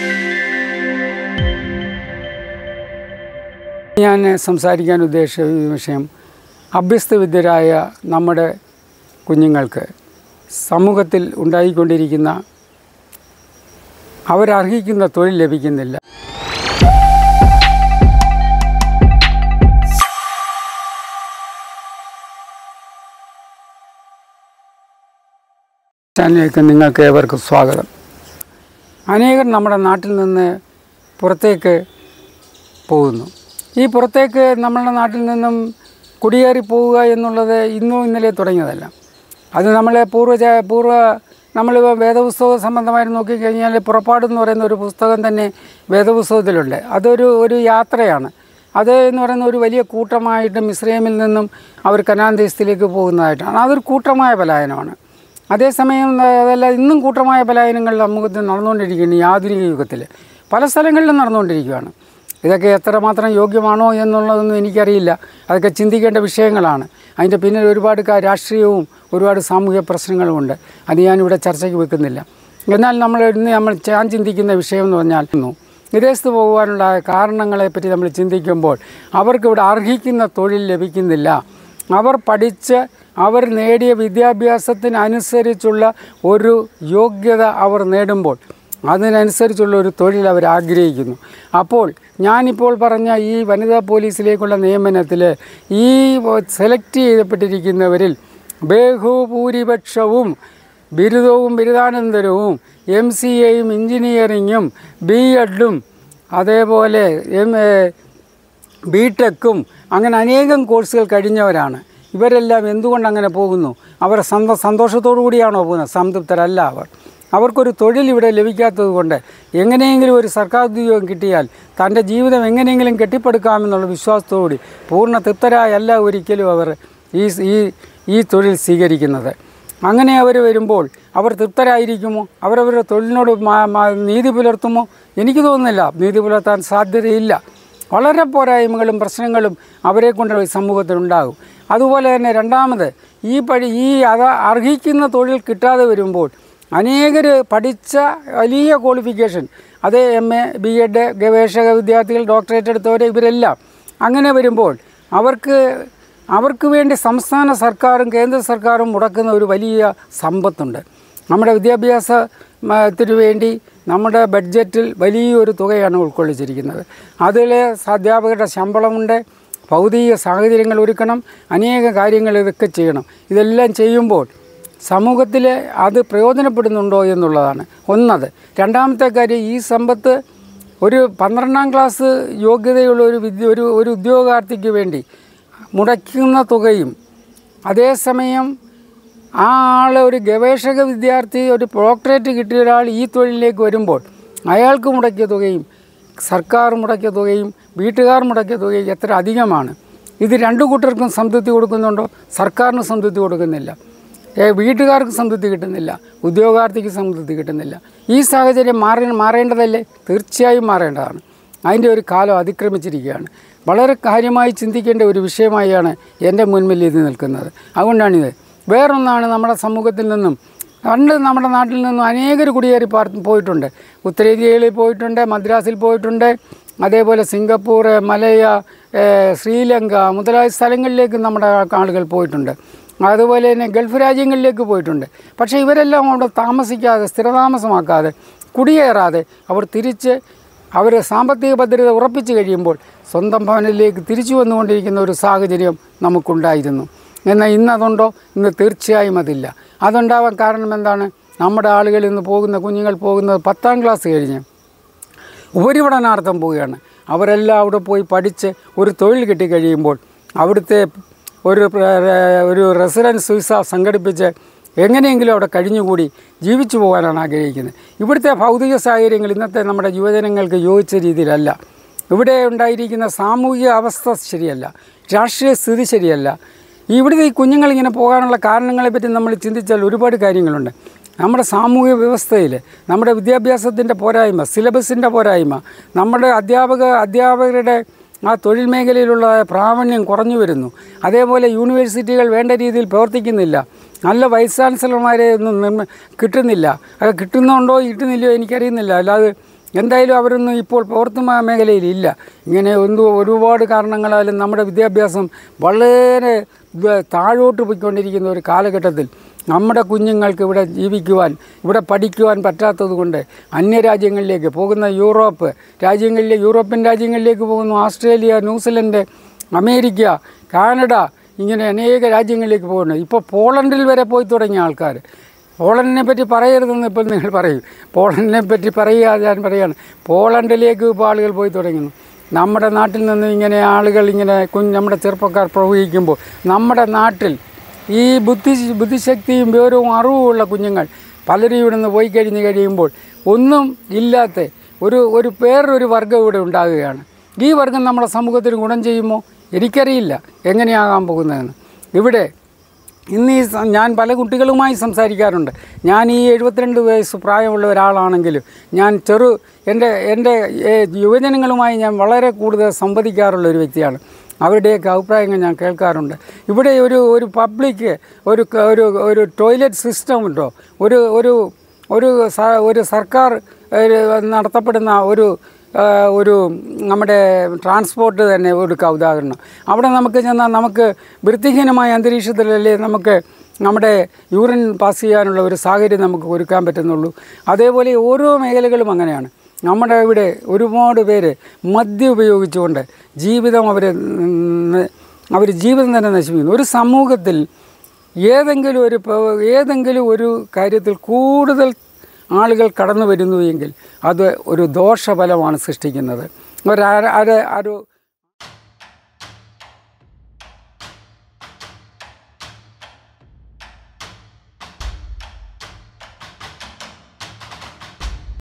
ഞാൻ സംസാരിക്കാൻ ഉദ്ദേശിച്ച ഈ വിഷയം അഭ്യസ്തവിദ്യരായ നമ്മുടെ കുഞ്ഞുങ്ങൾക്ക് സമൂഹത്തിൽ ഉണ്ടായിക്കൊണ്ടിരിക്കുന്ന അവരർഹിക്കുന്ന തൊഴിൽ ലഭിക്കുന്നില്ല ചാനലിലേക്ക് നിങ്ങൾക്ക് ഏവർക്കും സ്വാഗതം അനേകർ നമ്മുടെ നാട്ടിൽ നിന്ന് പുറത്തേക്ക് പോകുന്നു ഈ പുറത്തേക്ക് നമ്മളുടെ നാട്ടിൽ നിന്നും കുടിയേറി പോവുക എന്നുള്ളത് ഇന്നോ ഇന്നലെ തുടങ്ങിയതല്ല അത് നമ്മളെ പൂർവ്വ പൂർവ്വ നമ്മൾ വേദപുസ്തക സംബന്ധമായിട്ട് നോക്കിക്കഴിഞ്ഞാൽ പുറപ്പാട് എന്ന് പറയുന്ന ഒരു പുസ്തകം തന്നെ വേദപുസ്തകത്തിലുണ്ട് അതൊരു ഒരു യാത്രയാണ് അത് എന്ന് പറയുന്ന ഒരു വലിയ കൂട്ടമായിട്ട് മിസ്രൈമിൽ നിന്നും അവർ കനാൻ ദേശത്തിലേക്ക് പോകുന്നതായിട്ടാണ് അതൊരു കൂട്ടമായ പലായനമാണ് അതേസമയം ആ, അതല്ല ഇന്നും കൂട്ടമായ പലായനങ്ങൾ സമൂഹത്തിൽ നടന്നുകൊണ്ടിരിക്കുന്നു ഈ ആധുനിക യുഗത്തിൽ പല സ്ഥലങ്ങളിലും നടന്നുകൊണ്ടിരിക്കുകയാണ് ഇതൊക്കെ എത്രമാത്രം യോഗ്യമാണോ എന്നുള്ളതൊന്നും എനിക്കറിയില്ല അതൊക്കെ ചിന്തിക്കേണ്ട വിഷയങ്ങളാണ് അതിൻ്റെ പിന്നിൽ ഒരുപാട് കാ- രാഷ്ട്രീയവും ഒരുപാട് സാമൂഹിക പ്രശ്നങ്ങളുമുണ്ട് അത് ഞാനിവിടെ ചർച്ചയ്ക്ക് വെക്കുന്നില്ല എന്നാൽ നമ്മൾ ഇന്ന് നമ്മൾ ഞാൻ ചിന്തിക്കുന്ന വിഷയം എന്ന് പറഞ്ഞാൽ ഇന്നു വിദേശത്ത് പോകുവാനുള്ള കാരണങ്ങളെപ്പറ്റി നമ്മൾ ചിന്തിക്കുമ്പോൾ അവർക്കിവിടെ അർഹിക്കുന്ന തൊഴിൽ ലഭിക്കുന്നില്ല അവർ പഠിച്ച് അവർ നേടിയ വിദ്യാഭ്യാസത്തിനനുസരിച്ചുള്ള ഒരു യോഗ്യത അവർ നേടുമ്പോൾ അതിനനുസരിച്ചുള്ള ഒരു തൊഴിൽ അവർ ആഗ്രഹിക്കുന്നു അപ്പോൾ ഞാനിപ്പോൾ പറഞ്ഞ ഈ വനിതാ പോലീസിലേക്കുള്ള നിയമനത്തിൽ ഈ സെലക്ട് ചെയ്യപ്പെട്ടിരിക്കുന്നവരിൽ ബഹുഭൂരിപക്ഷവും ബിരുദവും ബിരുദാനന്തരവും എം സി എയും എഞ്ചിനീയറിങ്ങും ബി എഡും അതേപോലെ എം ബി ടെക്കും അങ്ങനെ അനേകം കോഴ്സുകൾ കഴിഞ്ഞവരാണ് ഇവരെല്ലാം എന്തുകൊണ്ട് അങ്ങനെ പോകുന്നു അവർ സന്ത സന്തോഷത്തോടു കൂടിയാണോ പോകുന്നത് സംതൃപ്തരല്ല അവർ അവർക്കൊരു തൊഴിൽ ഇവിടെ ലഭിക്കാത്തത് കൊണ്ട് എങ്ങനെയെങ്കിലും ഒരു സർക്കാർ ഉദ്യോഗം കിട്ടിയാൽ തൻ്റെ ജീവിതം എങ്ങനെയെങ്കിലും കെട്ടിപ്പടുക്കാമെന്നുള്ള വിശ്വാസത്തോടുകൂടി പൂർണ്ണ തൃപ്തരായല്ല ഒരിക്കലും അവർ ഈ ഈ ഈ തൊഴിൽ സ്വീകരിക്കുന്നത് അങ്ങനെ അവർ വരുമ്പോൾ അവർ തൃപ്തരായിരിക്കുമോ അവരവരുടെ തൊഴിലിനോട് മാ- മാ- നീതി പുലർത്തുമോ എനിക്ക് തോന്നുന്നില്ല നീതി പുലർത്താൻ സാധ്യതയില്ല വളരെ പോരായ്മകളും പ്രശ്നങ്ങളും അവരെ കൊണ്ട് ഈ സമൂഹത്തിലുണ്ടാകും അതുപോലെ തന്നെ രണ്ടാമത് ഈ പടി ഈ അത് അർഹിക്കുന്ന തൊഴിൽ കിട്ടാതെ വരുമ്പോൾ അനേകർ പഠിച്ച വലിയ ക്വാളിഫിക്കേഷൻ അത് എം എ ബി എഡ് ഗവേഷക വിദ്യാർത്ഥികൾ ഡോക്ടറേറ്റ് എടുത്തവർ ഇവരെല്ലാം അങ്ങനെ വരുമ്പോൾ അവർക്ക് അവർക്ക് വേണ്ടി സംസ്ഥാന സർക്കാരും കേന്ദ്ര സർക്കാരും മുടക്കുന്ന ഒരു വലിയ സമ്പത്തുണ്ട് നമ്മുടെ വിദ്യാഭ്യാസത്തിന് വേണ്ടി നമ്മുടെ ബഡ്ജറ്റിൽ വലിയൊരു തുകയാണ് ഉൾക്കൊള്ളിച്ചിരിക്കുന്നത് അതിൽ അധ്യാപകരുടെ ശമ്പളമുണ്ട് ഭൗതിക സാഹചര്യങ്ങൾ ഒരുക്കണം അനേക കാര്യങ്ങൾ ഇതൊക്കെ ചെയ്യണം ഇതെല്ലാം ചെയ്യുമ്പോൾ സമൂഹത്തിൽ അത് പ്രയോജനപ്പെടുന്നുണ്ടോ എന്നുള്ളതാണ് ഒന്നത് രണ്ടാമത്തെ കാര്യം ഈ സമ്പത്ത് ഒരു പന്ത്രണ്ടാം ക്ലാസ് യോഗ്യതയുള്ള ഒരു വിദ്യ ഒരു ഒരു ഉദ്യോഗാർത്ഥിക്ക് വേണ്ടി മുടക്കുന്ന തുകയും അതേസമയം ആ ആൾ ഒരു ഗവേഷക വിദ്യാർത്ഥി ഒരു ഡോക്ടറേറ്റ് കിട്ടിയ ഒരാൾ ഈ തൊഴിലിലേക്ക് വരുമ്പോൾ അയാൾക്ക് മുടക്കിയ തുകയും സർക്കാർ മുടക്കിയ തുകയും വീട്ടുകാർ മുടക്കിയ തുകയും എത്ര അധികമാണ് ഇത് രണ്ടു കൂട്ടർക്കും സംതൃപ്തി കൊടുക്കുന്നുണ്ടോ സർക്കാരിന് സംതൃപ്തി കൊടുക്കുന്നില്ല ഏ, വീട്ടുകാർക്ക് സംതൃപ്തി കിട്ടുന്നില്ല ഉദ്യോഗാർത്ഥിക്ക് സംതൃപ്തി കിട്ടുന്നില്ല ഈ സാഹചര്യം മാറി മാറേണ്ടതല്ലേ തീർച്ചയായും മാറേണ്ടതാണ് അതിൻ്റെ ഒരു കാലം അതിക്രമിച്ചിരിക്കുകയാണ് വളരെ കാര്യമായി ചിന്തിക്കേണ്ട ഒരു വിഷയമായാണ് എൻ്റെ മുൻപിൽ ഇത് നിൽക്കുന്നത് അതുകൊണ്ടാണിത് വേറൊന്നാണ് നമ്മുടെ സമൂഹത്തിൽ നിന്നും പണ്ട് നമ്മുടെ നാട്ടിൽ നിന്നും അനേകർ കുടിയേറി പാർ പോയിട്ടുണ്ട് ഉത്തരേന്ത്യയിൽ പോയിട്ടുണ്ട് മദ്രാസിൽ പോയിട്ടുണ്ട് അതേപോലെ സിംഗപ്പൂർ മലയ ഏഹ് ശ്രീലങ്ക മുതലായ സ്ഥലങ്ങളിലേക്ക് നമ്മുടെ ആളുകൾ പോയിട്ടുണ്ട് അതുപോലെ തന്നെ ഗൾഫ് രാജ്യങ്ങളിലേക്ക് പോയിട്ടുണ്ട് പക്ഷേ ഇവരെല്ലാം അവിടെ താമസിക്കാതെ സ്ഥിരതാമസമാക്കാതെ കുടിയേറാതെ അവർ തിരിച്ച് അവർ സാമ്പത്തിക ഭദ്രത ഉറപ്പിച്ചു കഴിയുമ്പോൾ സ്വന്തം ഭവനിലേക്ക് തിരിച്ചു വന്നുകൊണ്ടിരിക്കുന്ന ഒരു സാഹചര്യം നമുക്കുണ്ടായിരുന്നു എന്നാൽ ഇന്ന് അതുണ്ടോ ഇന്ന് തീർച്ചയായും അതില്ല അതുണ്ടാവാൻ കാരണം എന്താണ് നമ്മുടെ ആളുകൾ ഇന്ന് പോകുന്ന കുഞ്ഞുങ്ങൾ പോകുന്നത് പത്താം ക്ലാസ് കഴിഞ്ഞ് ഉപരിപഠനാർത്ഥം പോവുകയാണ് അവരെല്ലാം അവിടെ പോയി പഠിച്ച് ഒരു തൊഴിൽ കിട്ടിക്കഴിയുമ്പോൾ അവിടുത്തെ ഒരു പ്ര- ഒരു റെസിഡൻസ് വിസ സംഘടിപ്പിച്ച് എങ്ങനെയെങ്കിലും അവിടെ കഴിഞ്ഞുകൂടി ജീവിച്ചു പോകാനാണ് ആഗ്രഹിക്കുന്നത് ഇവിടുത്തെ ഭൗതിക സാഹചര്യങ്ങൾ ഇന്നത്തെ നമ്മുടെ യുവജനങ്ങൾക്ക് യോജിച്ച രീതിയിലല്ല ഇവിടെ ഉണ്ടായിരിക്കുന്ന സാമൂഹിക അവസ്ഥ ശരിയല്ല രാഷ്ട്രീയ സ്ഥിതി ശരിയല്ല ഇവിടുത്തെ ഈ കുഞ്ഞുങ്ങൾ ഇങ്ങനെ പോകാനുള്ള കാരണങ്ങളെപ്പറ്റി നമ്മൾ ചിന്തിച്ചാൽ ഒരുപാട് കാര്യങ്ങളുണ്ട് നമ്മുടെ സാമൂഹിക വ്യവസ്ഥയിൽ നമ്മുടെ വിദ്യാഭ്യാസത്തിൻ്റെ പോരായ്മ സിലബസിൻ്റെ പോരായ്മ നമ്മുടെ അധ്യാപക അധ്യാപകരുടെ ആ തൊഴിൽ മേഖലയിലുള്ള പ്രാവീണ്യം കുറഞ്ഞു വരുന്നു അതേപോലെ യൂണിവേഴ്സിറ്റികൾ വേണ്ട രീതിയിൽ പ്രവർത്തിക്കുന്നില്ല നല്ല വൈസ് ചാൻസലർമാരെ ഒന്നും നിർമ്മ- കിട്ടുന്നില്ല അത് കിട്ടുന്നുണ്ടോ കിട്ടുന്നില്ലയോ എനിക്കറിയുന്നില്ല അല്ലാതെ എന്തായാലും അവരൊന്നും ഇപ്പോൾ പ്രവർത്തന മേഖലയിൽ ഇല്ല ഇങ്ങനെ എന്തോ ഒരുപാട് കാരണങ്ങളാലും നമ്മുടെ വിദ്യാഭ്യാസം വളരെ വ- താഴോട്ട് പോയിക്കൊണ്ടിരിക്കുന്ന ഒരു കാലഘട്ടത്തിൽ നമ്മുടെ കുഞ്ഞുങ്ങൾക്ക് ഇവിടെ ജീവിക്കുവാൻ ഇവിടെ പഠിക്കുവാൻ പറ്റാത്തത് കൊണ്ട് അന്യരാജ്യങ്ങളിലേക്ക് പോകുന്ന യൂറോപ്പ് രാജ്യങ്ങളിലെ യൂറോപ്യൻ രാജ്യങ്ങളിലേക്ക് പോകുന്നു ഓസ്ട്രേലിയ ന്യൂസിലൻഡ് അമേരിക്ക കാനഡ ഇങ്ങനെ അനേക രാജ്യങ്ങളിലേക്ക് പോകുന്നു ഇപ്പോൾ പോളണ്ടിൽ വരെ പോയി തുടങ്ങിയ ആൾക്കാർ പോളണ്ടിനെ പറ്റി പറയരുതെന്ന് ഇപ്പോൾ നിങ്ങൾ പറയും പോളണ്ടിനെ പറ്റി പറയാതെ ഞാൻ പറയാണ് പോളണ്ടിലേക്ക് ഇപ്പോൾ ആളുകൾ പോയി തുടങ്ങുന്നു നമ്മുടെ നാട്ടിൽ നിന്ന് ഇങ്ങനെ ആളുകൾ ഇങ്ങനെ കുഞ്ഞ് നമ്മുടെ ചെറുപ്പക്കാർ പ്രവഹിക്കുമ്പോൾ നമ്മുടെ നാട്ടിൽ ഈ ബുദ്ധി ബുദ്ധിശക്തിയും വിവരവും അറിവുമുള്ള കുഞ്ഞുങ്ങൾ പലരും ഇവിടെ നിന്ന് പോയി കഴിഞ്ഞ് കഴിയുമ്പോൾ ഒന്നും ഇല്ലാത്ത ഒരു ഒരു വേറൊരു വർഗ്ഗം ഇവിടെ ഉണ്ടാകുകയാണ് ഈ വർഗം നമ്മുടെ സമൂഹത്തിന് ഗുണം ചെയ്യുമോ എനിക്കറിയില്ല എങ്ങനെയാകാൻ പോകുന്നതെന്ന് ഇവിടെ ഇന്ന് ഈ സ- ഞാൻ പല കുട്ടികളുമായി സംസാരിക്കാറുണ്ട് ഞാൻ ഈ എഴുപത്തിരണ്ട് വയസ്സ് പ്രായമുള്ള ഒരാളാണെങ്കിലും ഞാൻ ചെറു എൻ്റെ എൻ്റെ ഏ, യുവജനങ്ങളുമായി ഞാൻ വളരെ കൂടുതൽ സംവദിക്കാറുള്ള ഒരു വ്യക്തിയാണ് അവരുടെയൊക്കെ അഭിപ്രായങ്ങൾ ഞാൻ കേൾക്കാറുണ്ട് ഇവിടെ ഒരു ഒരു പബ്ലിക് ഒരു ക- ഒരു ഒരു ടോയ്ലറ്റ് സിസ്റ്റം ഉണ്ടോ ഒരു ഒരു ഒരു സ- ഒരു സർക്കാർ ഒരു നടത്തപ്പെടുന്ന ഒരു ആ, ഒരു നമ്മുടെ ട്രാൻസ്പോർട്ട് തന്നെ എടുക്കുക ഉദാഹരണം അവിടെ നമുക്ക് ചെന്നാൽ നമുക്ക് വൃത്തിഹീനമായ അന്തരീക്ഷത്തിലല്ലേ നമുക്ക് നമ്മുടെ യൂറിൻ പാസ് ചെയ്യാനുള്ള ഒരു സാഹചര്യം നമുക്ക് ഒരുക്കാൻ പറ്റുന്നുള്ളൂ അതേപോലെ ഓരോ മേഖലകളും അങ്ങനെയാണ് നമ്മുടെ ഇവിടെ ഒരുപാട് പേര് മദ്യം ഉപയോഗിച്ചുകൊണ്ട് ജീവിതം അവർ അവർ ജീവിതം തന്നെ നശിപ്പിക്കുന്നു ഒരു സമൂഹത്തിൽ ഏതെങ്കിലും ഒരു പ- ഏതെങ്കിലും ഒരു കാര്യത്തിൽ കൂടുതൽ ആളുകൾ കടന്നു വരുന്നു എങ്കിൽ അത് ഒരു ദോഷഫലമാണ് സൃഷ്ടിക്കുന്നത് ഒരു അര- അര- ഒരു